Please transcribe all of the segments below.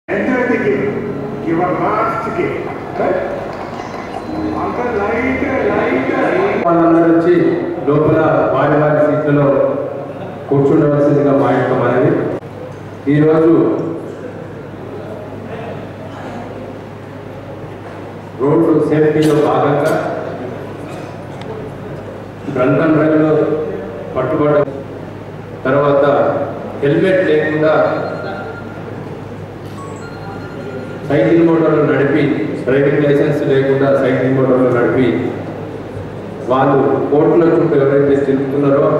Enter the game. Your last game. Right? అంత light light వాళ్ళందరూ వచ్చి లోపల వారి వారి సీట్లలో కూర్చుండవలసిందిగా మా యొక్క మనవి ఈరోజు రోడ్డు సేఫ్టీలో భాగంగా డ్రంక్ అండ్ డ్రైవ్లో పట్టుబడ తర్వాత హెల్మెట్ లేకుండా సైకిల్ మోటార్లు నడిపి డ్రైవింగ్ లైసెన్స్ లేకుండా సైకిల్ మోటార్లు నడిపి వాళ్ళు కోర్టుల చుట్టూ ఎవరైతే తిరుగుతున్నారో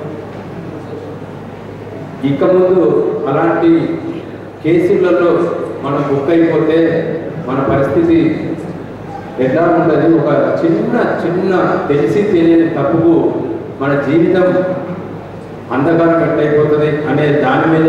ఇక ముందు అలాంటి కేసులలో మనం బుక్ అయిపోతే మన పరిస్థితి ఎలా ఉంటుంది ఒక చిన్న చిన్న తెలిసి తెలియని తప్పుకు మన జీవితం అంధకారం ఎట్లయిపోతుంది అనే దాని మీద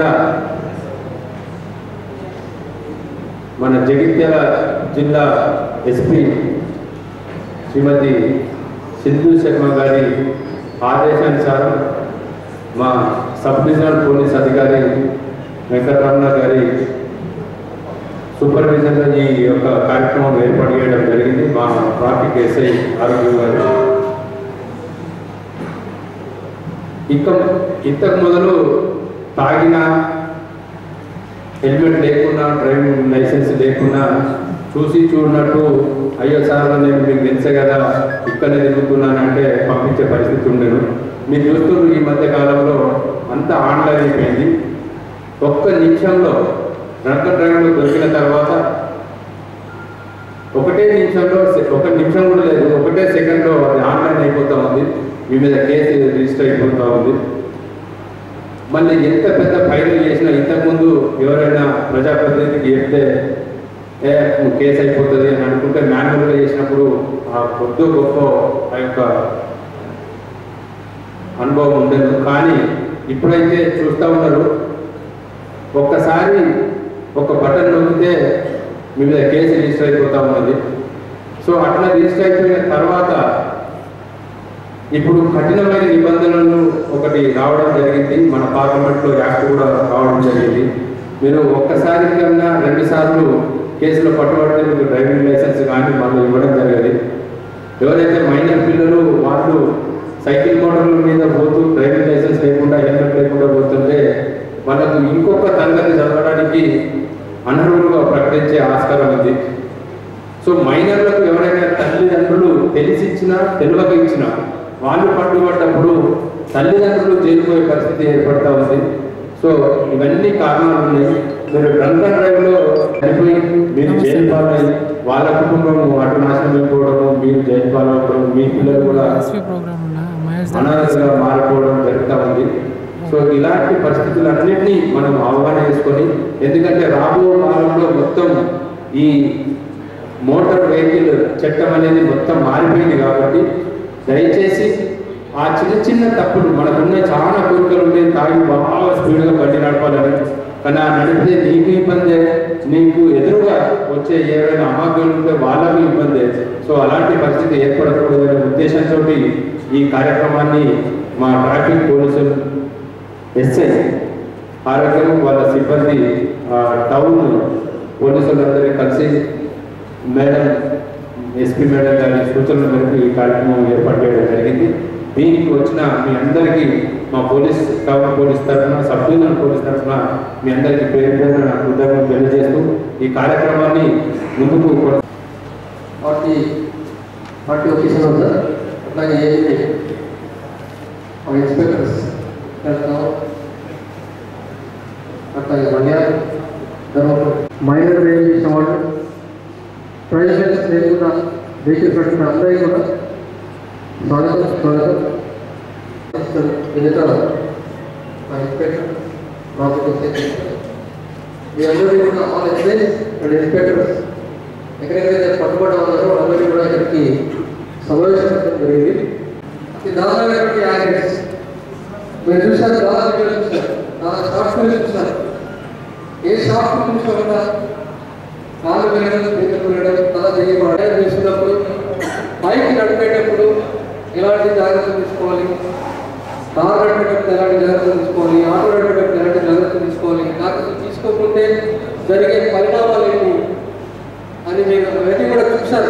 మన జగిత్యాల జిల్లా ఎస్పీ శ్రీమతి సింధు శర్మ గారి ఆదేశానుసారం మా సబ్ డివిజనల్ పోలీస్ అధికారి వెంకటరమణ గారి సూపర్విజన్లో ఈ యొక్క కార్యక్రమం ఏర్పాటు చేయడం జరిగింది మా ట్రాఫిక్ ఎస్ఐ ఆరోగ్య గారు ఇక ఇంతకు మొదలు తాగిన హెల్మెట్ లేకుండా డ్రైవింగ్ లైసెన్స్ లేకుండా చూసి చూడనట్టు అయ్యో సార్ నేను మీకు తెలుసే కదా ఇక్కడే తిరుగుతున్నానంటే పంపించే పరిస్థితి ఉండదు మీరు చూస్తున్నారు ఈ మధ్య కాలంలో అంతా ఆన్లైన్ అయిపోయింది ఒక్క నిమిషంలో డ్రంక్ డ్రైవ్లో దొరికిన తర్వాత ఒకటే నిమిషంలో సె- ఒక నిమిషం కూడా లేదు ఒకటే సెకండ్లో అది ఆన్లైన్ అయిపోతూ ఉంది మీ మీద కేసు రిజిస్టర్ అయిపోతూ ఉంది మళ్ళీ ఎంత పెద్ద ఫైల్ చేసినా ఇంతకుముందు ఎవరైనా ప్రజాప్రతినిధికి చెప్తే ఏ నువ్వు కేసు అయిపోతుంది అని అనుకుంటే మాన్యువల్గా చేసినప్పుడు ఆ కొద్ది గొప్ప ఆ యొక్క అనుభవం ఉండదు కానీ ఇప్పుడైతే చూస్తూ ఉన్నారు ఒక్కసారి ఒక బటన్ నొక్కితే మీ మీద కేసు రిజిస్టర్ అయిపోతూ ఉన్నది సో అట్లా రిజిస్టర్ అయిపోయిన తర్వాత ఇప్పుడు కఠినమైన నిబంధనలు ఒకటి రావడం జరిగింది మన పార్లమెంట్లో యాక్ట్ కూడా రావడం జరిగింది మీరు ఒక్కసారి కన్నా రెండు సార్లు కేసులో పట్టుబడితే మీకు డ్రైవింగ్ లైసెన్స్ కానీ మనం ఇవ్వడం జరిగింది ఎవరైతే మైనర్ పిల్లలు వాళ్ళు సైకిల్ మోటార్ల మీద పోతూ డ్రైవింగ్ లైసెన్స్ లేకుండా హెల్మెట్ లేకుండా పోతుంటే వాళ్ళకు ఇంకొక తరగతి చదవడానికి అనర్హులుగా ప్రకటించే ఆస్కారం ఉంది సో మైనర్లకు ఎవరైనా తల్లిదండ్రులు తెలిసి ఇచ్చినా తెలియక ఇచ్చినా వాళ్ళు పట్టుబడ్డప్పుడు తల్లిదండ్రులు జైలుపోయే పరిస్థితి ఏర్పడతా ఉంది సో ఇవన్నీ కారణాలు ఉన్నాయి మీరు డ్రంక్ అండ్ డ్రైవ్లో చనిపోయి మీరు జైలు పాలయ్యి వాళ్ళ కుటుంబం అటు నాశనం అయిపోవడము మీరు జైలు పాలవడం మీ పిల్లలు కూడా ఎస్పీ ప్రోగ్రామ్ ఉన్నా మహేష్ అనాథగా మారిపోవడం జరుగుతూ ఉంది సో ఇలాంటి పరిస్థితులన్నింటినీ మనం అవగాహన చేసుకొని ఎందుకంటే రాబో కాలంలో మొత్తం ఈ మోటార్ వెహికల్ చట్టం అనేది మొత్తం మారిపోయింది కాబట్టి దయచేసి ఆ చిన్న చిన్న తప్పులు మనకున్న చాలా కోరికలు ఉన్నాయి తాగి బాగా స్పీడ్గా బండి నడపాలని కానీ ఆ నడిపితే నీకు ఇబ్బందే నీకు ఎదురుగా వచ్చే ఏవైనా అమాగ్యాలు ఉంటే వాళ్ళకు ఇబ్బందే సో అలాంటి పరిస్థితి ఏర్పడకూడదనే ఉద్దేశంతో ఈ కార్యక్రమాన్ని మా ట్రాఫిక్ పోలీసులు ఎస్ఐ ఆరోగ్యం వాళ్ళ సిబ్బంది ఆ, టౌన్ పోలీసులందరూ కలిసి మేడం ఎస్పీ మేడం గారి సూచనల మేరకు ఈ కార్యక్రమం ఏర్పాటు చేయడం జరిగింది దీనికి వచ్చిన మీ అందరికీ మా పోలీస్ టౌన్ పోలీస్ తరఫున సబ్ డివిజనల్ పోలీస్ తరఫున మీ అందరికీ పేరు పేరున నా కృతజ్ఞతలు తెలియజేస్తూ ఈ కార్యక్రమాన్ని ముందుకు కొన- పార్టీ పార్టీ ఒకేషన్ ఉంది సార్ అట్లాగే ఏఎంఏ our inspectors వెళ్తాం అట్లాగే మలయాళ తర్వాత మైనర్ డ్రైవ్ చేసిన వాళ్ళు డ్రైవింగ్ లైసెన్స్ లేకుండా వెహికల్ పెట్టుకున్న అందరికీ కూడా స్వాగతం స్వాగతం ఎదుట మా ఇన్స్పెక్టర్ ట్రాఫిక్ మీ అందరికీ కూడా ఆల్ ఎస్ఐస్ అండ్ ఇన్స్పెక్టర్స్ ఎక్కడెక్కడైతే పట్టుబడి ఉన్నారో అందరికీ కూడా ఇక్కడికి సమావేశం జరిగింది అతి దారుణమైనటువంటి యాక్సిడెంట్స్ మీరు చూసారు చాలా వీడియోలు చూసారు చాలా షార్ట్ ఫిల్మ్స్ చూసారు ఏ షార్ట్ ఫిల్మ్ చూసారన్నా కాళ్ళు వెళ్ళడం చేతులు వెళ్ళడం తల చేయబడి చూసినప్పుడు బైక్ నడిపేటప్పుడు ఎలాంటి జాగ్రత్తలు తీసుకోవాలి కారు నడిపేటప్పుడు ఎలాంటి జాగ్రత్తలు తీసుకోవాలి ఆటో నడిపేటప్పుడు ఎలాంటి జాగ్రత్తలు తీసుకోవాలి జాగ్రత్తలు తీసుకోకుంటే జరిగే పరిణామాలు ఏంటి అని మీరు అవన్నీ కూడా చూశారు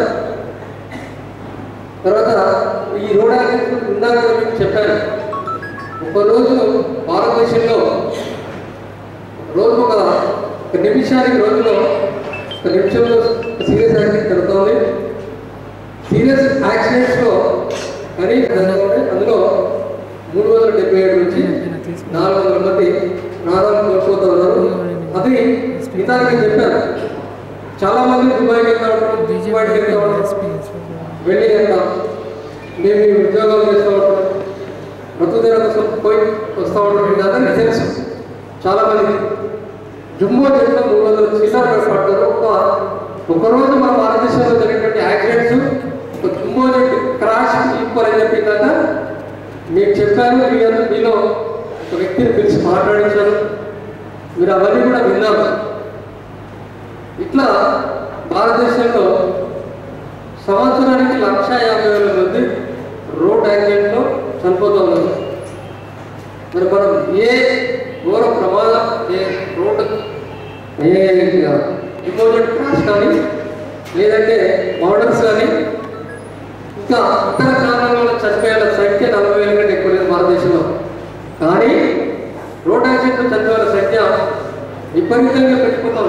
తర్వాత ఈ రోడ్ యాక్సిడెంట్ ఇందాక కూడా మీకు చెప్పాను ఒకరోజు భారతదేశంలో రోజు ఒక ఒక నిమిషానికి రోజులో ఒక నిమిషంలో సీరియస్ యాక్సిడెంట్ జరుగుతుంది సీరియస్ యాక్సిడెంట్స్లో కనీసం అందులో మూడు వందల డెబ్బై ఏడు నుంచి నాలుగు వందల మంది ప్రాణాలు కోల్పోతూ ఉన్నారు అది ఇందాక నేను చెప్పాను చాలా మంది దుబాయ్కి వెళ్తా ఉంటారు దుబాయ్కి వెళ్తా ఉంటారు వెళ్ళి వెళ్తాం మేము ఈ ఉద్యోగాలు చేస్తూ ఉంటాం బ్రతుకుదేర కోసం పోయి వస్తూ ఉంటాం ఇది అందరికీ తెలుసు చాలా మంది జమ్మూ చెట్లు మూడు వందల చిల్లర పడతారు ఒక ఒకరోజు మన భారతదేశంలో జరిగినటువంటి యాక్సిడెంట్స్ ఒక జమ్మూ చెట్టు క్రాష్ ఈక్వల్ అని చెప్పి ఇందాక మీకు చెప్పాను మీ అందరూ మీలో ఒక వ్యక్తిని పిలిచి మాట్లాడించాను మీరు అవన్నీ కూడా విన్నారు ఇట్లా భారతదేశంలో సంవత్సరానికి లక్ష యాభై వేల మంది రోడ్ యాక్సిడెంట్లో చనిపోతూ ఉన్నారు మరి మనం ఏ ఘోర ప్రమాదం ఏ రోడ్ ఏ ఇంపార్టెంట్ క్రాష్ కానీ లేదంటే మోడల్స్ కానీ ఇంకా ఇతర కారణాల వల్ల చనిపోయేల సంఖ్య నలభై వేల కంటే ఎక్కువ లేదు భారతదేశంలో కానీ రోడ్ యాక్సిడెంట్ చనిపోయేల సంఖ్య విపరీతంగా పెట్టుకున్నాం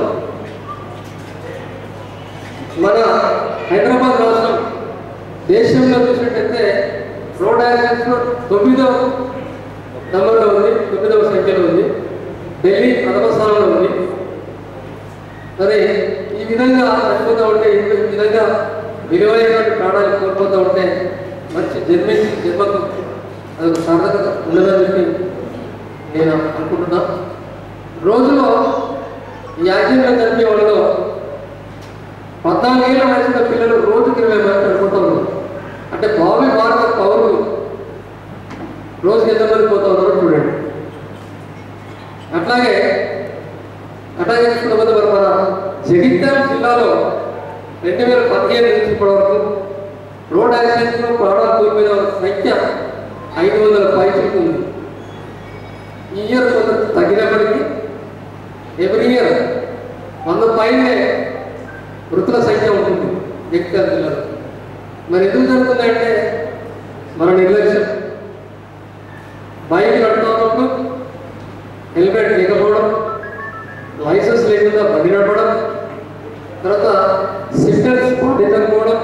మన హైదరాబాద్ రాష్ట్రం దేశంలో చూసినట్టయితే రోడ్ యాక్సిడెంట్స్లో తొమ్మిదవ నెంబర్లో ఉంది తొమ్మిదవ సంఖ్యలో ఉంది ఢిల్లీ ప్రథమ స్థానంలో ఉంది మరి ఈ విధంగా చనిపోతూ ఉంటే ఈ విధంగా విలువైనటువంటి ప్రాణాలు కోల్పోతూ ఉంటే మంచి జన్మించి జన్మకు అదొక సార్థకత ఉండదని చెప్పి నేను అనుకుంటున్నా రోజులో ఈ యాక్సిడెంట్లో చనిపోయే వాళ్ళలో పద్నాలుగేళ్ల వయసున్న పిల్లలు రోజుకి ఇరవై మంది చనిపోతూ ఉన్నారు అంటే భావి భారత పౌరులు రోజుకి ఎంతమంది పోతా ఉన్నారో చూడండి అట్లాగే అట్లాగే చూసుకున్నపోతే మరి మన జగిత్యాల జిల్లాలో రెండు వేల పదిహేను నుంచి ఇప్పటి వరకు రోడ్ యాక్సిడెంట్లో ప్రాణాలు కోల్పోయిన వాళ్ళ సంఖ్య ఐదు వందల పైచిలకు ఉంది ఈ ఇయర్ కొంత తగ్గినప్పటికీ ఎవ్రీ ఇయర్ వంద పైనే మృతుల సంఖ్య ఉంటుంది జగిత్యాల జిల్లాలో మరి ఎందుకు జరుగుతుందంటే మన నిర్లక్ష్యం బైక్ నడుపుతున్నప్పుడు హెల్మెట్ లేకపోవడం లైసెన్స్ లేకుండా బండి నడపడం తర్వాత సిస్టర్స్ పాటించకపోవడం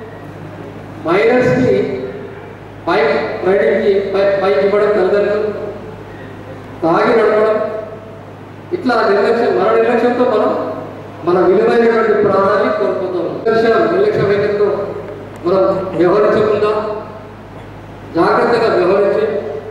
మైనర్స్కి బైక్ రైడింగ్కి బైక్ ఇవ్వడం తల్లిదండ్రులు తాగి నడపడం ఇట్లా నిర్లక్ష్యం మన నిర్లక్ష్యంతో మనం మన విలువైనటువంటి ప్రాణాన్ని కోల్పోతాం నిర్లక్ష్యం నిర్లక్ష్య వైఖరితో మనం వ్యవహరించకుండా జాగ్రత్తగా వ్యవహరించి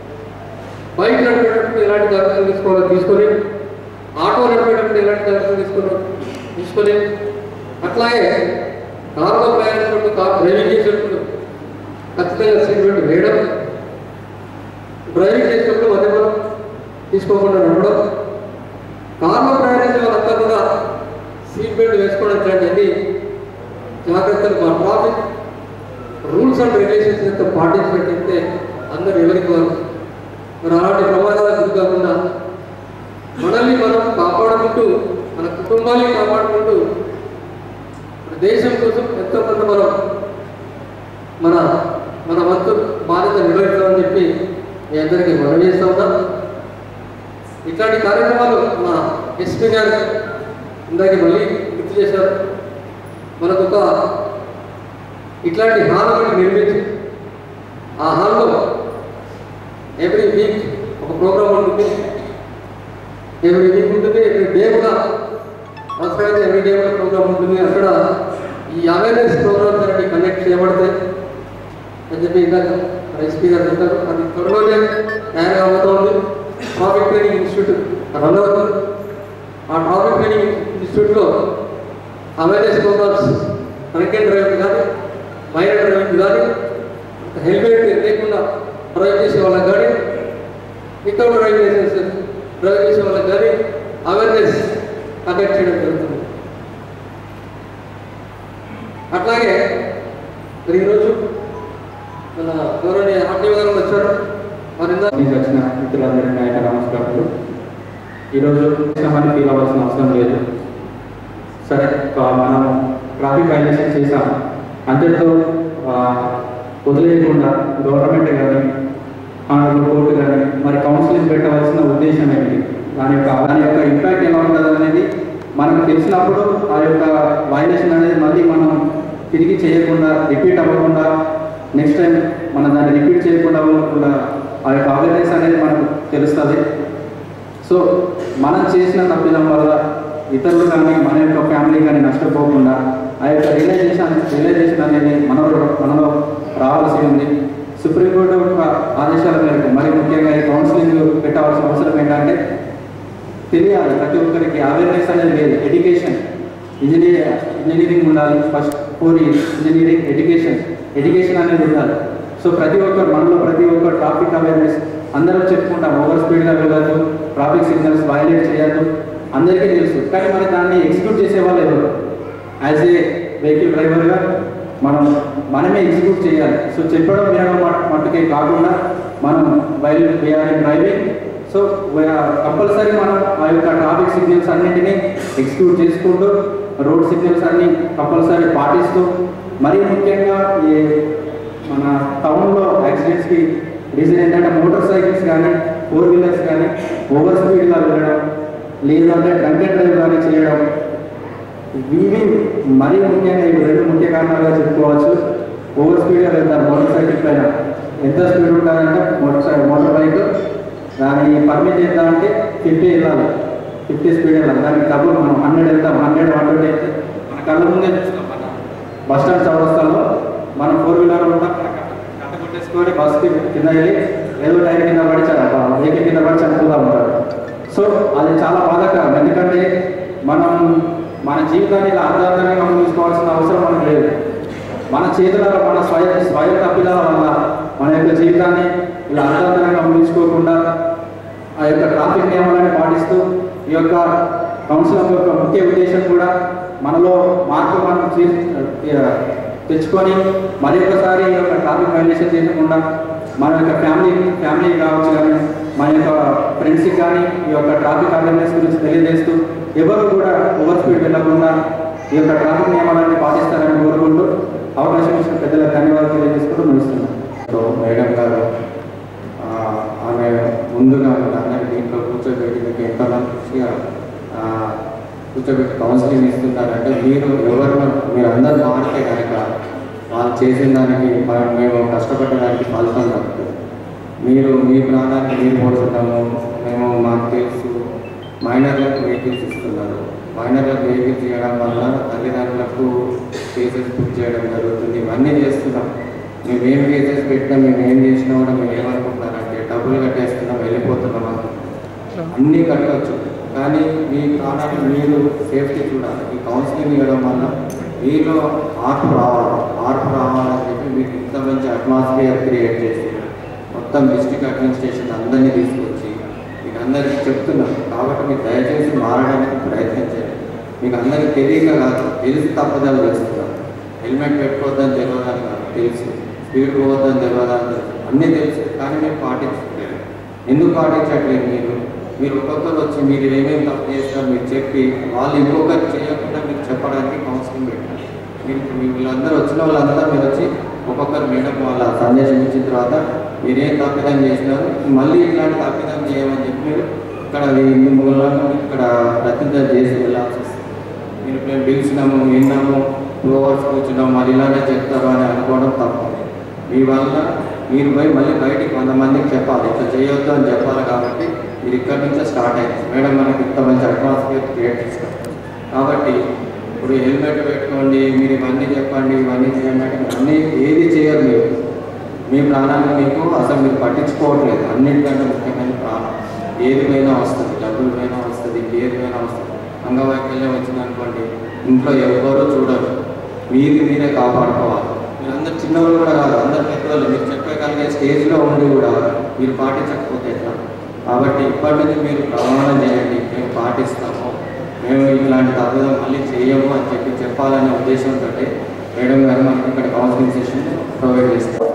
బైక్ నడిపేటప్పుడు ఎలాంటి జాగ్రత్తలు తీసుకోవాలో తీసుకొని ఆటో నడిపేటప్పుడు ఎలాంటి జాగ్రత్తలు తీసుకోవాలో తీసుకొని అట్లాగే కారులో ప్రయాణించినప్పుడు కారు డ్రైవింగ్ చేసేటప్పుడు ఖచ్చితంగా సీట్ బెల్ట్ వేయడం డ్రైవింగ్ చేసేటప్పుడు మధ్యలో తీసుకోకుండా నడవడం కారులో ప్రయాణించే వాళ్ళంతా కూడా సీట్ బెల్ట్ వేసుకోవడం ఇట్లాంటివన్నీ జాగ్రత్తలు మా ట్రాఫిక్ రూల్స్ అండ్ రెగ్యులేషన్స్ ఎంత పాటించినట్టయితే అందరూ ఎవరికి వారు మరి అలాంటి ప్రమాదాలకు గురి కాకుండా మనల్ని మనం కాపాడుకుంటూ మన కుటుంబాన్ని కాపాడుకుంటూ మన దేశం కోసం ఎంతో కొంత మనం మన మన వంతు బాధ్యత నిర్వహిస్తామని చెప్పి మీ అందరికీ మనం చేస్తా ఉన్నాం ఇట్లాంటి కార్యక్రమాలు మా ఎస్పీ గారు ఇందాక మళ్ళీ గుర్తు చేశారు మనకు ఒక ఇట్లాంటి హాల్ ఒకటి నిర్మించి ఆ హాల్లో ఎవ్రీ వీక్ ఒక ప్రోగ్రామ్ ఉంటుంది ఎవ్రీ వీక్ ఉంటుంది ఎవ్రీ డే కూడా అవసరమైతే ఎవ్రీ డే కూడా ప్రోగ్రామ్ ఉంటుంది అక్కడ ఈ అవేర్నెస్ ప్రోగ్రామ్స్ అనేవి కండక్ట్ చేయబడతాయి అని చెప్పి ఇందాక ఎస్పీ గారు చెప్పారు అది త్వరలోనే తయారు కాబోతోంది ట్రాఫిక్ ట్రైనింగ్ ఇన్స్టిట్యూట్ రన్ అవుతుంది ఆ ట్రాఫిక్ ట్రైనింగ్ ఇన్స్టిట్యూట్లో అవేర్నెస్ ప్రోగ్రామ్స్ కనెక్టెడ్ డ్రైవింగ్ కానీ మైనర్ డ్రైవింగ్ కానీ హెల్మెట్ లేకుండా డ్రైవ్ చేసే వాళ్ళకి కానీ వితౌట్ డ్రైవింగ్ లైసెన్స్ డ్రైవ్ చేసే వాళ్ళకి కానీ అవేర్నెస్ కండక్ట్ చేయడం జరుగుతుంది అట్లాగే మరి ఈరోజు మన గౌరవనీయ ఆర్టీఓ గారు వచ్చారు వారి ఇందా- మీకు వచ్చిన మిత్రులందరికీ నా యొక్క నమస్కారాలు ఈరోజు ఇష్టమని ఫీల్ అవ్వాల్సిన అవసరం లేదు సరే ఆ, మనం ట్రాఫిక్ వైలేషన్ చేసాం అంతటితో ఆ, వదిలేయకుండా గవర్నమెంట్ కానీ కోర్టు కానీ మరి కౌన్సిలింగ్ పెట్టవలసిన ఉద్దేశం ఏంటి దాని యొక్క దాని యొక్క ఇంపాక్ట్ ఎలా ఉంటుంది అనేది మనకు తెలిసినప్పుడు ఆ యొక్క వైలేషన్ అనేది మళ్ళీ మనం తిరిగి చేయకుండా రిపీట్ అవ్వకుండా నెక్స్ట్ టైం మనం దాన్ని రిపీట్ చేయకుండా అవ్వకుండా ఆ యొక్క అవేర్నెస్ అనేది మనకు తెలుస్తుంది సో మనం చేసిన తప్పిదం వల్ల ఇతరులు కానీ మన యొక్క ఫ్యామిలీ కానీ నష్టపోకుండా ఆ యొక్క రియలైజేషన్ రియలైజేషన్ అనేది మనలో మనలో రావాల్సి ఉంది సుప్రీంకోర్టు యొక్క ఆదేశాల మేరకు మరి ముఖ్యంగా ఈ కౌన్సిలింగ్ పెట్టాల్సిన అవసరం ఏంటంటే తెలియాలి ప్రతి ఒక్కరికి అవేర్నెస్ అనేది లేదు ఎడ్యుకేషన్ ఇంజనీర్ ఇంజనీరింగ్ ఉండాలి first four years engineering education education అనేది ఉండాలి సో ప్రతి ఒక్కరు మనలో ప్రతి ఒక్కరు ట్రాఫిక్ అవేర్నెస్ అందరం చెప్పుకుంటాం ఓవర్ స్పీడ్గా వెళ్ళదు ట్రాఫిక్ సిగ్నల్స్ వైలేట్ చేయదు అందరికీ తెలుసు కానీ మరి దాన్ని ఎగ్జిక్యూట్ చేసే వాళ్ళు ఎవరు యాజ్ ఏ వెహికల్ డ్రైవర్గా మనం మనమే ఎగ్జిక్యూట్ చేయాలి సో చెప్పడం వినడం మట్- మట్టుకే కాకుండా మనం while we are driving so compulsory మనం ఆ యొక్క ట్రాఫిక్ సిగ్నల్స్ అన్నింటినీ ఎగ్జిక్యూట్ చేసుకుంటూ రోడ్ సిగ్నల్స్ అన్ని కంపల్సరీ పాటిస్తూ మరీ ముఖ్యంగా ఈ మన టౌన్లో యాక్సిడెంట్స్కి రీజన్ ఏంటంటే మోటార్ సైకిల్స్ కానీ ఫోర్ వీలర్స్ కానీ ఓవర్ స్పీడ్గా వెళ్ళడం లేదంటే డ్రంక్ అండ్ డ్రైవ్ కానీ చేయడం ఇవి మరీ ముఖ్యంగా ఇవి రెండు ముఖ్య కారణాలుగా చెప్పుకోవచ్చు ఓవర్ స్పీడ్గా వెళ్తారు మోటార్ సైకిల్ పైన ఎంత స్పీడ్ ఉంటుందంటే మోటార్ సై మోటార్ బైక్ దాన్ని పర్మిట్ చేద్దామంటే ఫిఫ్టీ వెళ్ళాలి ఫిఫ్టీ స్పీడ్ వెళ్ళాలి దానికి డబ్బులు మనం హండ్రెడ్ వెళ్తాం హండ్రెడ్ వన్ ట్వంటీ వెళ్తే మన కళ్ళ ముందే చూస్తాం మన బస్ స్టాండ్ చౌరస్తాలో మనం ఫోర్ వీలర్ ఉంటాం కట్ట కొట్టేసుకొని బస్కి కింద వెళ్ళి ఏదో టైం కింద పడి వెహికల్ కింద పడి చనిపోతూ ఉంటారు సో అది చాలా బాధాకరం ఎందుకంటే మనం మన జీవితాన్ని ఇలా అర్ధాంతరంగా తీసుకోవాల్సిన అవసరం మనకు లేదు మన చేతులలో మన స్వయం స్వయం తప్పిదాల వల్ల మన యొక్క జీవితాన్ని ఇలా అర్ధాంతరంగా ముగించుకోకుండా ఆ యొక్క ట్రాఫిక్ నియమాలను పాటిస్తూ ఈ యొక్క కౌన్సిల్ యొక్క ముఖ్య ఉద్దేశం కూడా మనలో మార్పు మనం చే- ఆ, తెచ్చుకొని మరి ఒకసారి ఈ యొక్క ట్రాఫిక్ వైలేషన్ చేయకుండా మన యొక్క ఫ్యామిలీ ఫ్యామిలీ కావచ్చు కానీ మన యొక్క ఫ్రెండ్స్కి కానీ ఈ యొక్క ట్రాఫిక్ అవేర్నెస్ గురించి తెలియజేస్తూ ఎవరు కూడా ఓవర్ స్పీడ్ వెళ్ళకుండా ఈ యొక్క ట్రాఫిక్ నియమాలన్నీ పాటిస్తారని కోరుకుంటూ అవకాశం ఇచ్చిన పెద్దలకు ధన్యవాదాలు తెలియజేసుకుంటూ ముగిస్తున్నాను సో మేడం గారు ఆ, ఆమె ముందుగా అందరి దీంట్లో కూర్చోబెట్టి మీకు ఎంతో మంచిగా ఆ, కూర్చోబెట్టి కౌన్సిలింగ్ ఇస్తున్నారంటే మీరు ఎవరు మీరు అందరు మారితే కనుక వాళ్ళు చేసిన దానికి మనం మేము కష్టపడడానికి ఫలితం దక్కుతుంది మీరు మీ ప్రాణాన్ని మీరు పోతున్నాము మేము మాకు తెలుసు మైనర్లకు వెహికల్స్ ఇస్తున్నారు మైనర్లకు వెహికల్స్ ఇవ్వడం వల్ల తల్లిదండ్రులకు కేసెస్ బుక్ చేయడం జరుగుతుంది ఇవన్నీ చేస్తున్నాం మేము ఏం కేసెస్ పెట్టినా మేము ఏం చేసినా కూడా మేము ఏమనుకుంటున్నారంటే డబ్బులు కట్టేస్తున్నాం వెళ్ళిపోతున్నాం అనుకుంటున్నాం అన్నీ కట్టవచ్చు కానీ మీ ప్రాణాన్ని మీరు సేఫ్టీ చూడాలి ఈ కౌన్సిలింగ్ ఇవ్వడం వల్ల మీలో మార్పు రావాలి మార్పు రావాలని చెప్పి మీకు ఇంత మంచి అట్మాస్ఫియర్ క్రియేట్ చేసి మొత్తం డిస్ట్రిక్ట్ అడ్మినిస్ట్రేషన్ అందరినీ తీసుకొచ్చి మీకు అందరికీ చెప్తున్నాం కాబట్టి మీరు దయచేసి మారడానికి ప్రయత్నించండి మీకు అందరికీ తెలియక కాదు తెలిసి తప్పదని తెలుస్తున్నాం హెల్మెట్ పెట్టుకోవద్దని తెలియదని కాదు తెలుసు స్పీడ్ పోవద్దని తెలియదని తెలుసు అన్నీ తెలుసు కానీ మీరు పాటించట్లేదు ఎందుకు పాటించట్లేదు మీరు మీరు ఒక్కొక్కరు వచ్చి మీరు ఏమేమి తప్పు చేస్తారో మీరు చెప్పి వాళ్ళు ఇంకొకరు చేయకుండా మీకు చెప్పడానికి కౌన్సిలింగ్ పెట్టారు మీరు మీ వీళ్ళందరూ వచ్చిన వాళ్ళందరూ మీరు వచ్చి ఒక్కొక్కరు మేడం వాళ్ళ సందేశం ఇచ్చిన తర్వాత మీరేం తప్పిదం చేసినారు మళ్ళీ ఇట్లాంటి తప్పిదం చేయమని చెప్పి మీరు ఇక్కడ ఇందు మూలను ఇక్కడ ప్రతిజ్ఞ చేసి వెళ్ళాల్సి వస్తుంది మీరు మేము పిలిచినాము విన్నాము టూ అవర్స్ కూర్చున్నాము మరి ఇలానే చెప్తారు అని అనుకోవడం తప్పు మీ వల్ల మీరు పోయి మళ్ళీ బయటికి వంద మందికి చెప్పాలి ఇట్లా చేయొద్దు అని చెప్పాలి కాబట్టి మీరు ఇక్కడి నుంచే స్టార్ట్ అయింది మేడం మనకి ఇంత మంచి అట్మాస్ఫియర్ క్రియేట్ చేస్తారు కాబట్టి ఇప్పుడు హెల్మెట్ పెట్టుకోండి మీరు ఇవన్నీ చెప్పండి ఇవన్నీ చేయండి అంటే మీరు అన్నీ ఏది చేయరు మీరు మీ ప్రాణాన్ని మీకు అసలు మీరు పట్టించుకోవట్లేదు అన్నిటికంటే ముఖ్యమైన ప్రాణం ఏది పోయినా వస్తుంది డబ్బులు పోయినా వస్తుంది ఏది పోయినా వస్తుంది అంగవైకల్యం వచ్చింది అనుకోండి ఇంట్లో ఎవరో చూడరు మీది మీరే కాపాడుకోవాలి మీరు అందరు చిన్నవాళ్ళు కూడా కాదు అందరు పెద్దవాళ్ళు మీరు చెప్పగలిగే స్టేజ్లో ఉండి కూడా మీరు పాటించకపోతే ఎట్లా కాబట్టి ఇప్పటి నుంచి మీరు ప్రమాణం చేయండి మేము పాటిస్తాము మేము ఇట్లాంటి తప్పుదం మళ్ళీ చేయము అని చెప్పి చెప్పాలనే ఉద్దేశంతో మేడం గారు మనకి ఇక్కడ కౌన్సిలింగ్ సెషన్ ప్రొవైడ్ చేస్తారు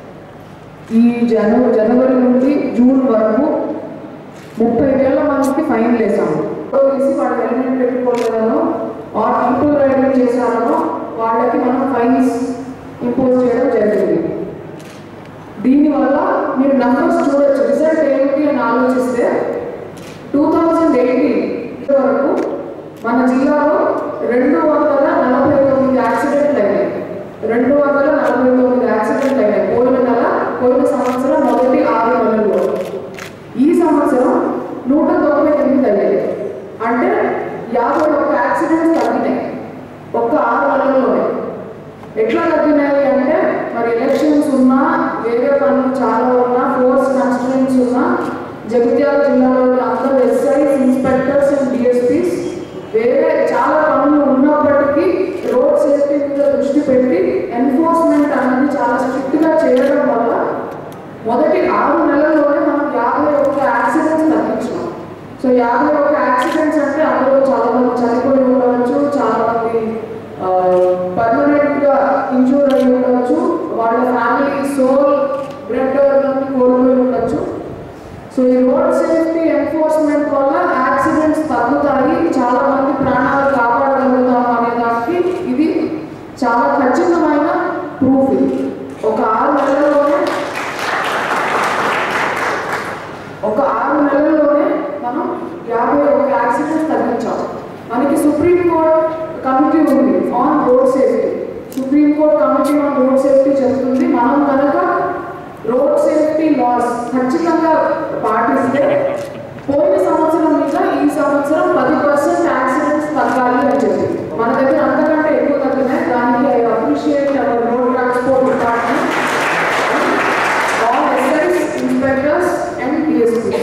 ఈ జనవ జనవరి నుండి జూన్ వరకు ముప్పై వేల మందికి ఫైన్ వేసాము వేసి వాడు హెల్మెట్ పెట్టుకోలేదనో ఆర్ ట్రిపుల్ రైడింగ్ చేశారో వాళ్ళకి మనం ఫైన్స్ ఇంపోజ్ చేయడం జరిగింది దీనివల్ల మీరు నంబర్స్ చూడొచ్చు రిజల్ట్ ఏమిటి అని ఆలోచిస్తే టూ థౌజండ్ ఎయిటీన్ వరకు మన జిల్లాలో రెండు వందల నలభై తొమ్మిది యాక్సిడెంట్లు అయినాయి రెండు వందల నలభై తొమ్మిది యాక్సిడెంట్లు అయినాయి పోయిన నెల పోయిన సంవత్సరం మొదటి ఆరు నెలల్లో ఈ సంవత్సరం నూట తొంభై ఎనిమిది అయ్యాయి అంటే యాభై ఒక్క యాక్సిడెంట్స్ తగ్గినాయి ఒక్క ఆరు నెలల్లోనే ఎట్లా తగ్గినాయి అంటే మరి ఎలక్షన్స్ ఉన్నా వేరే పనులు చాలా ఉన్నా ఫోర్స్ కన్స్టిట్యూన్స్ ఉన్నా జగిత్యాల జిల్లాలోని అందరూ ఎస్ఐస్ ఇన్స్పెక్టర్స్ అండ్ డిఎస్పీస్ వేరే చాలా పనులు ఉన్నప్పటికీ రోడ్ సేఫ్టీ మీద దృష్టి పెట్టి ఎన్ఫోర్స్మెంట్ అనేది చాలా స్ట్రిక్ట్గా చేయడం వల్ల మొదటి ఆరు నెలల్లోనే మనం యాభై ఒక్క యాక్సిడెంట్స్ తగ్గించాం సో యాభై ఒక్క యాక్సిడెంట్స్ అంటే అందులో చాలా మంది చనిపోయి ఉండవచ్చు చాలా మంది పర్మనెంట్ గా ఇంజూర్ అయి ఉండవచ్చు వాళ్ళ ఫ్యామిలీ సోల్ బ్లడ్ కోల్పోయి ఉండొచ్చు సో ఈ రోడ్ సేఫ్టీ ఎన్ఫోర్స్మెంట్ వల్ల యాక్సిడెంట్స్ తగ్గుతాయి చాలా మంది ప్రాణాలు కాపాడగలుగుతాం అనే దానికి ఇది చాలా ఖచ్చితమైన ప్రూఫ్ ఇది ఒక ఆరు నెలల్లోనే ఒక ఆరు నెలల్లోనే మనం యాభై ఒక యాక్సిడెంట్స్ తగ్గించాం మనకి సుప్రీం కోర్ట్ కమిటీ ఉంది on road safety Supreme Court committee on road safety చెప్తుంది మనం కనుక రోడ్ సేఫ్టీ లాస్ ఖచ్చితంగా పాటిస్తే పోయిన సంవత్సరం మీద ఈ సంవత్సరం పది పర్సెంట్ యాక్సిడెంట్స్ తగ్గాలి అని చెప్పి మన దగ్గర అంతకంటే ఎక్కువ తగ్గినాయి దానికి I appreciate our road transport department all SIs inspectors and DSP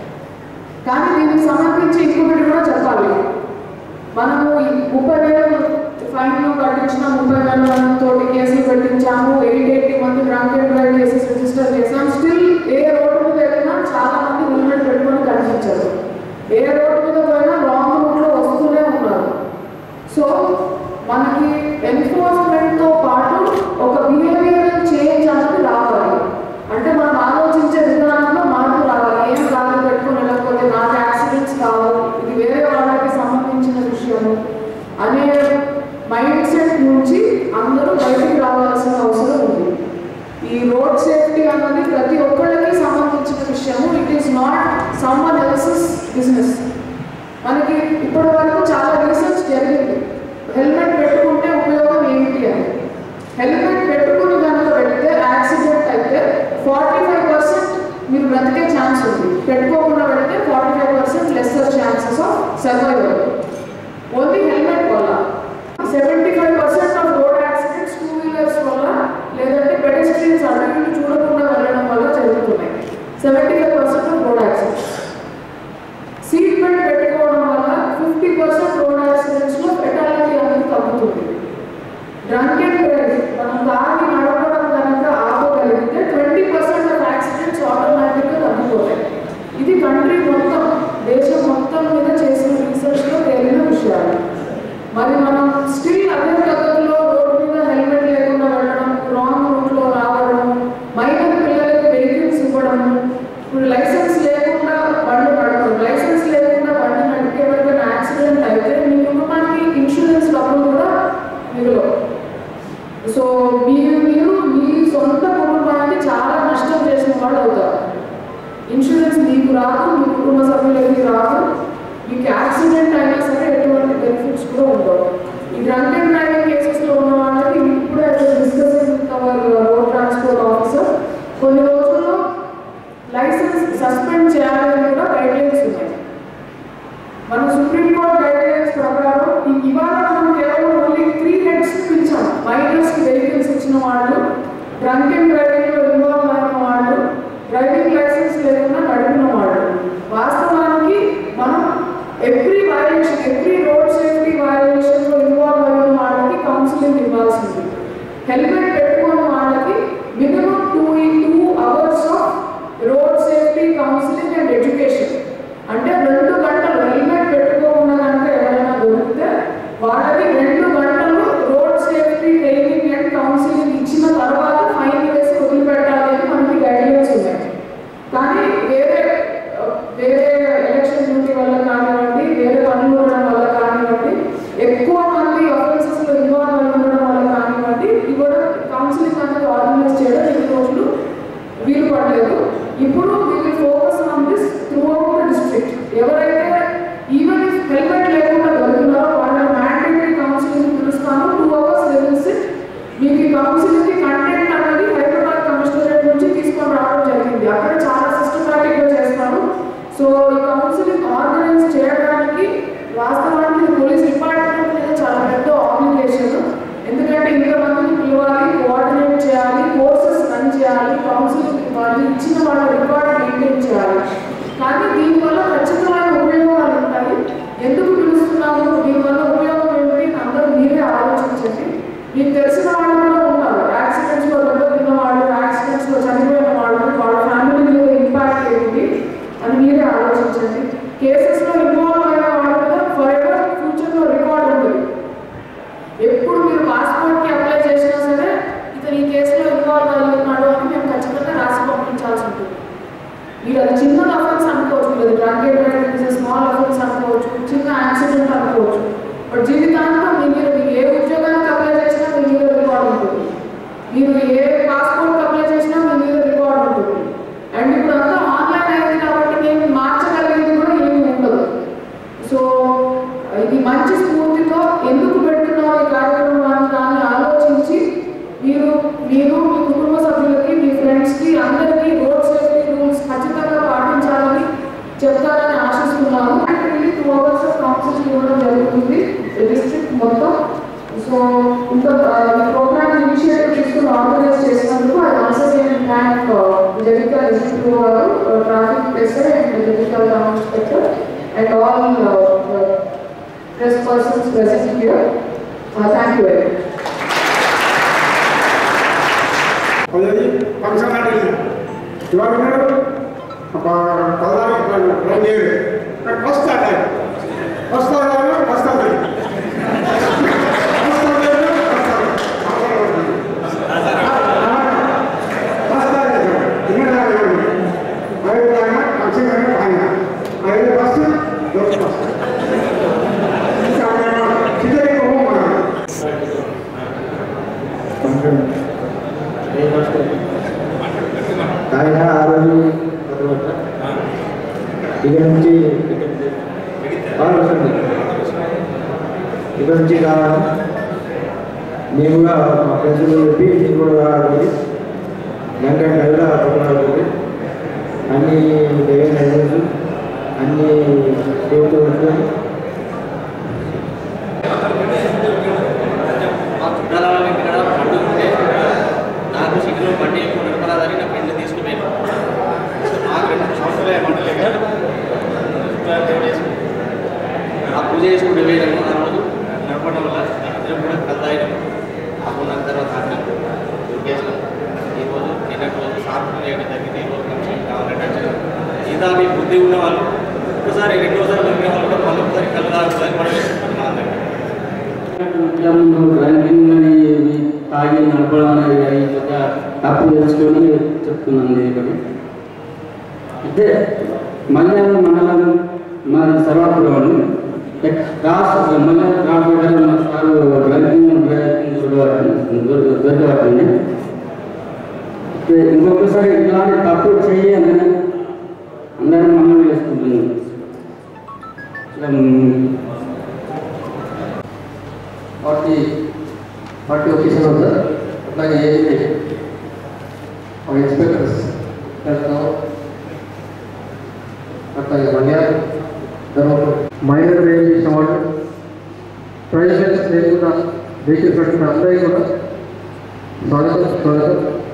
కానీ దీనికి సంబంధించి ఇంకొకటి కూడా చెప్పాలి మనము ఈ ముప్పై వేలు ఫైన్లు కట్టించిన ముప్పై వేల మందితోటి కేసులు పెట్టించాము ఎయిట్ ఎయిటీ మంది drunk and drive cases register చేసాం స్టిల్ ఏ రోడ్డు మీద వెళ్ళినా చాలా మంది హెల్మెట్ పెట్టుకొని కనిపించారు ఏ రోడ్డు మీద పోయినా రాంగ్ రూట్లో వస్తూనే ఉన్నారు సో మనకి ఎన్ఫోర్స్మెంట్తో పాటు ఒక బిహేవియరల్ చేంజ్ అనేది రావాలి అంటే మనం ఆలోచించే విధానంలో మార్పు రావాలి ఏం గాలి పెట్టుకుని వెళ్ళకపోతే నాకు యాక్సిడెంట్స్ కావు ఇది వేరే వాళ్ళకి సంబంధించిన విషయము అనే మైండ్ సెట్ నుంచి అందరూ బయటికి రావాల్సిన అవసరం ఉంది ఈ రోడ్ సేఫ్టీ అన్నది ప్రతి ఒక్కళ్ళకి సంబంధించిన విషయము it is not someone else's business మనకి ఇప్పటి వరకు చాలా రీసెర్చ్ జరిగింది హెల్మెట్ పెట్టుకుంటే ఉపయోగం ఏంటి అని హెల్మెట్ పెట్టుకుని కనుక పెడితే యాక్సిడెంట్ అయితే ఫార్టీ ఫైవ్ పర్సెంట్ మీరు బ్రతికే ఛాన్స్ ఉంది పెట్టుకోకుండా పెడితే forty five percent lesser chances of survival only helmet వల్ల seventy five percent of road accidents two wheelers వల్ల లేదంటే పెడెస్ట్రియన్స్ అటు ఇటు చూడకుండా వెళ్ళడం వల్ల జరుగుతున్నాయి seventy five percent of road accidents seat belt పెట్టుకోవడం వల్ల ఫిఫ్టీ పర్సెంట్ రోడ్ యాక్సిడెంట్స్లో ఫెటాలిటీ అనేది తగ్గుతుంది డ్రంక్ అండ్ డ్రైవ్ మనం తాగి నడపడం కనుక ఆపగలిగితే ట్వంటీ పర్సెంట్ ఆఫ్ యాక్సిడెంట్స్ ఆటోమేటిక్గా తగ్గిపోతాయి ఇది కంట్రీ మొత్తం దేశం మొత్తం మీద చేసిన రీసెర్చ్లో తేలిన విషయాలు మరి మనం స్టిల్ అదే పద్ధతిలో రోడ్డు మీద హెల్మెట్ లేకుండా వెళ్ళడం రాంగ్ రూట్లో రావడం మైనర్ పిల్లలకి వెహికల్స్ ఇవ్వడం ఇప్పుడు లైసెన్స్ లేకుండా బండి నడపడం లైసెన్స్ లేకుండా బండి నడిపే ఎవరికైనా యాక్సిడెంట్ అయితే మీ కుటుంబానికి ఇన్సూరెన్స్ డబ్బులు కూడా మిగులవు సో మీరు మీరు మీ సొంత కుటుంబానికి చాలా నష్టం చేసిన వాళ్ళు అవుతారు ఇన్సూరెన్స్ మీకు రాదు మీ కుటుంబ సభ్యులకి రాదు మీకు యాక్సిడెంట్ అయినా సరే ఎటువంటి బెనిఫిట్స్ కూడా ఉండవు ఈ డ్రంక్ అండ్ డ్రైవింగ్ కేసెస్లో ఉన్న వాళ్ళకి ఇప్పుడే discussing with our road transport officer కొన్ని రోజుల్లో లైసెన్స్ సస్పెండ్ చేయాలని కూడా గైడ్లైన్స్ ఉన్నాయి మన సుప్రీంకోర్టు గైడ్లైన్స్ ప్రకారం ఈ ఇవాళ మనం కేవలం ఓన్లీ త్రీ హెడ్స్ పిలిచాం మైనర్స్ కి వెహికల్స్ ఇచ్చిన వాళ్ళు డ్రంక్ అండ్ డ్రైవింగ్ లో ఇన్వాల్వ్ అయిన వాళ్ళు డ్రైవింగ్ లైసెన్స్ లేకుండా నడిపిన వాళ్ళు వాస్తవానికి మనం every violation every road safety violation లో ఇన్వాల్వ్ అయిన వాళ్ళకి కౌన్సిలింగ్ ఇవ్వాల్సింది హెల్మెట్ పెట్టుకున్న వాళ్ళకి minimum two two hours of road safety counselling and education అంటే రెండు గంటలు హెల్మెట్ పెట్టుకోకుండా కనుక ఎవరైనా దొరికితే వాళ్ళకి రెండు గంటలు road safety training and counselling ఇచ్చిన తర్వాత ఫైన్ వేసి వదిలిపెట్టాలి అని మనకి గైడ్లైన్స్ ఉన్నాయి కానీ వేరే వేరే ఎలక్షన్ డ్యూటీ వల్ల కానివ్వండి వేరే పనులు ఉండడం వల్ల కానివ్వండి ఎక్కువ వాస్తవానికి ఇది పోలీస్ డిపార్ట్మెంట్ మీద చాలా పెద్ద ఆబ్లిగేషన్ ఎందుకంటే ఇంతమందిని పిలవాలి కోఆర్డినేట్ చేయాలి కోర్సెస్ రన్ చేయాలి కౌన్సిలింగ్ ఇవ్వాలి ఇచ్చిన వాళ్ళ రికార్డ్ మెయింటైన్ చేయాలి కానీ దీనివల్ల ఖచ్చితమైన ఉపయోగాలు ఉంటాయి ఎందుకు పిలుస్తున్నాము దీనివల్ల ఉపయోగం ఏంటి అందరూ మీరే ఆలోచించండి మీకు తెలిసిన వాళ్ళు కూడా ఉన్నారు యాక్సిడెంట్స్ లో దెబ్బతిన్న వాళ్ళు యాక్సిడెంట్స్ లో చనిపోయిన వాళ్ళు వాళ్ళ ఫ్యామిలీ మీద ఇంపాక్ట్ ఏంటి అని మీరే ఆలోచించండి కేసెస్ లో ఇన్వాల్వ్ అయిన వాళ్ళ మీద ఫర్ ఎవర్ ఫ్యూచర్ లో రికార్డ్ ఉంటుంది ఎప్పుడు మీరు పాస్పోర్ట్ కి అప్లై చేసినా సరే ఇతను ఈ కేసులో ఇన్వాల్వ్ అయ్యి ఉన్నాడు అని మేము ఖచ్చితంగా రాసి పంపించాల్సి ఉంటుంది మీరు అది చిన్న అఫెన్స్ అనుకోవచ్చు మీరు drug and driving is small offence అనుకోవచ్చు చిన్న యాక్సిడెంట్ అనుకోవచ్చు బట్ జీవితాంతం మీ మీద మీరు ఏ ఉద్యోగానికి అప్లై చేసినా మీ మీద రికార్డ్ ఉంటుంది మీరు ఏ పాస్పోర్ట్ అప్లై చేసినా మీ మీద రికార్డ్ ఉంటుంది అండ్ ఇప్పుడు అంతా ఆన్లైన్ అయింది కాబట్టి మేము మార్చగలిగేది కూడా ఏమీ ఉండదు సో ఇది మంచి స్ఫూర్తితో ఎందుకు పెడుతున్నాం ఈ కార్యక్రమాన్ని దాన్ని ఆలోచించి మీరు మీరు మీ కుటుంబ సభ్యులకి మీ ఫ్రెండ్స్కి అందరికీ రోడ్ సేఫ్టీ రూల్స్ ఖచ్చితంగా పాటించాలని చెప్తారని ఆశిస్తున్నాము actually two hours of counselling ఇవ్వడం జరుగుతుంది డిస్ట్రిక్ట్ మొత్తం సో ఇంత ప్రోగ్రామ్ ఇనిషియేటివ్ తీసుకుని ఆర్గనైజ్ చేసినందుకు I also thank Jagtial district గారు traffic SI and Jagtial town inspector and all press persons present here thank you very much పదవి ఫంక్షన్ అంటే ఇవాళ ఉన్నాడు ఒక పదహారు రెండు ఏడు వస్తా టైం వస్తా వస్తా ఆయన ఆ రోజు తర్వాత ఇక్కడ నుంచి వాళ్ళు వస్తుంది ఇక్కడ నుంచి కావాలి మేము కూడా మా ఫ్రెండ్స్ చెప్పి మీరు కూడా కావాలి వెంకట నగర అప్పుడు అన్ని డ్రైవింగ్ లైసెన్స్ అన్ని సేఫ్టీ ఉంటుంది మా చుట్టాల వాళ్ళ ఇక్కడ పండుగ ఉంటే నాకు సిగ్గులో బండి ఎక్కువ నడపరాదని నా ఫ్రెండ్ తీసుకుపోయాను నాకు రెండు సంవత్సరాలు పండుగ ఆ పూజ చేసుకుంటూ పోయాను ఆ రోజు నడపడం వల్ల ఇద్దరం కూడా కథ అయినాం అప్పుడు నాకు తర్వాత ఆడినాం దొరికేసాం ఈరోజు నిన్నటి రోజు సార్లు చేయడం తగ్గింది ఈ రోజు నుంచి కావాలంటే వచ్చినాం ఇదా మీ బుద్ధి ఉన్న వాళ్ళు ఒకసారి రెండోసారి దొరికిన వాళ్ళు కూడా మళ్ళీ ఒకసారి కళ్ళు తాగుతుంది మనం వేసుకుంటాం మా అందరికీ ముందు డ్రైవింగ్ అనేది తాగి నడపడం అనేది అది ఒక తప్పు తెలుసుకొని చెప్తున్నాను నేను ఇక్కడ అయితే మలయాళం మండలం మాది Sarvapuram cross Malayalam cross road మా సార్ డ్రైవింగ్ డ్రైవింగ్ దొరకబట్టింది ఇంకొకసారి ఇలాంటి తప్పు చేయని అందరం మనం చేసుకుంటున్నాం ఇట్లా, ఫార్టీ ఫార్టీ ఒకేషన్ ఉంది సార్ అట్లాగే ఏదైతే మా ఇన్స్పెక్టర్స్ వెళ్తాం అట్లాగే మలయాళం తర్వాత మైనర్ రేంజ్ చేసిన వాళ్ళు ప్రైవేట్ లేకుండా వెహికల్ పెట్టిన అందరికీ కూడా స్వాగతం స్వాగతం